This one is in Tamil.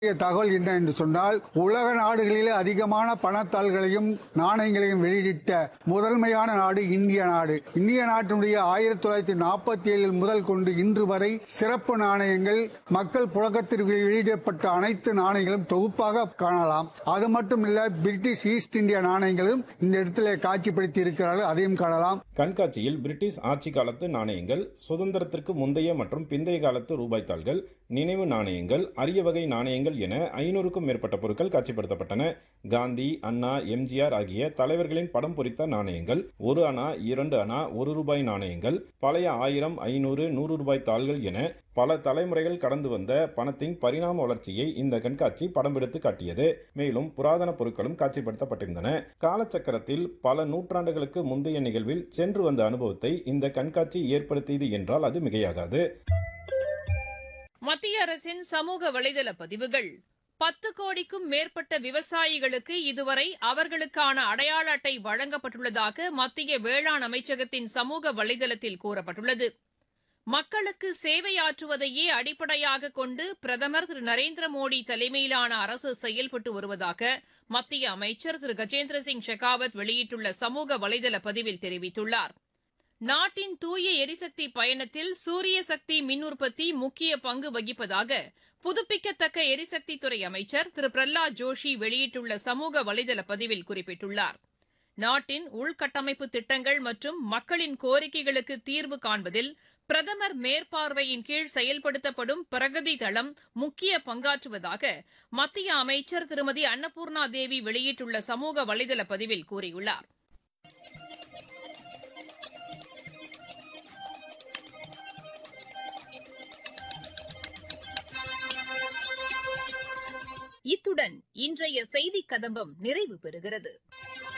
தகவல் என்ன என்று சொன்னால் உலக நாடுகளிலே அதிகமான பணத்தாள்களையும் நாணயங்களையும் வெளியிட்ட முதன்மையான நாடு இந்திய நாடு இந்திய நாட்டினுடைய ஆயிரத்தி தொள்ளாயிரத்தி நாற்பத்தி ஏழில் முதல் கொண்டு இன்று வரை சிறப்பு நாணயங்கள் மக்கள் புழக்கத்திற்கு வெளியிடப்பட்ட அனைத்து நாணயங்களும் தொகுப்பாக காணலாம் அது மட்டும் இல்ல பிரிட்டிஷ் ஈஸ்ட் இந்தியா நாணயங்களும் இந்த இடத்திலே காட்சிப்படுத்தி இருக்கிறார்கள் அதையும் காணலாம் கண்காட்சியில் பிரிட்டிஷ் ஆட்சி காலத்து நாணயங்கள் சுதந்திரத்திற்கு முந்தைய மற்றும் பிந்தைய காலத்து ரூபாய் தாள்கள் நினைவு நாணயங்கள் அரிய வகை நாணயங்கள் என ஐநூறுக்கும் மேற்பட்ட பொருட்கள் காட்சிப்படுத்தப்பட்டன காந்தி அண்ணா எம்ஜிஆர் ஆகிய தலைவர்களின் படம் பொறித்த நாணயங்கள் ஒரு அணா இரண்டு அணா ஒரு ரூபாய் நாணயங்கள் பழைய ஆயிரம் ஐநூறு நூறு ரூபாய் தாள்கள் என பல தலைமுறைகள் கடந்து வந்த பணத்தின் பரிணாம வளர்ச்சியை இந்த கண்காட்சி படம் எடுத்து காட்டியது மேலும் புராதன பொருட்களும் காட்சிப்படுத்தப்பட்டிருந்தன காலச்சக்கரத்தில் பல நூற்றாண்டுகளுக்கு முந்தைய நிகழ்வில் சென்று வந்த அனுபவத்தை இந்த கண்காட்சி ஏற்படுத்தியது என்றால் அது மிகையாகாது மத்திய அரசின் சமூக வலைதள பதிவுகள் பத்து கோடிக்கும் மேற்பட்ட விவசாயிகளுக்கு இதுவரை அவர்களுக்கான அடையாள அட்டை வழங்கப்பட்டுள்ளதாக மத்திய வேளாண் அமைச்சகத்தின் சமூக வலைதளத்தில் கூறப்பட்டுள்ளது மக்களுக்கு சேவையாற்றுவதையே அடிப்படையாக கொண்டு பிரதமர் திரு நரேந்திர மோடி தலைமையிலான அரசு செயல்பட்டு வருவதாக மத்திய அமைச்சர் திரு கஜேந்திர சிங் ஷெகாவத் வெளியிட்டுள்ள சமூக வலைதள பதிவில் தெரிவித்துள்ளார் நாட்டின் தூய எரிசக்தி பயணத்தில் சூரிய சக்தி மின் உற்பத்தி முக்கிய பங்கு வகிப்பதாக புதுப்பிக்கத்தக்க எரிசக்தித்துறை அமைச்சர் திரு பிரஹ்லாத் ஜோஷி வெளியிட்டுள்ள சமூக வலைதள பதிவில் குறிப்பிட்டுள்ளார் நாட்டின் உள்கட்டமைப்பு திட்டங்கள் மற்றும் மக்களின் கோரிக்கைகளுக்கு தீர்வு காண்பதில் பிரதமர் மேற்பார்வையின் கீழ் செயல்படுத்தப்படும் பிரகதி தளம் முக்கிய பங்காற்றுவதாக மத்திய அமைச்சர் திருமதி அன்னபூர்ணா தேவி வெளியிட்டுள்ள சமூக வலைதள பதிவில் கூறியுள்ளார் இத்துடன் இன்றைய செய்திக் கதம்பம் நிறைவு பெறுகிறது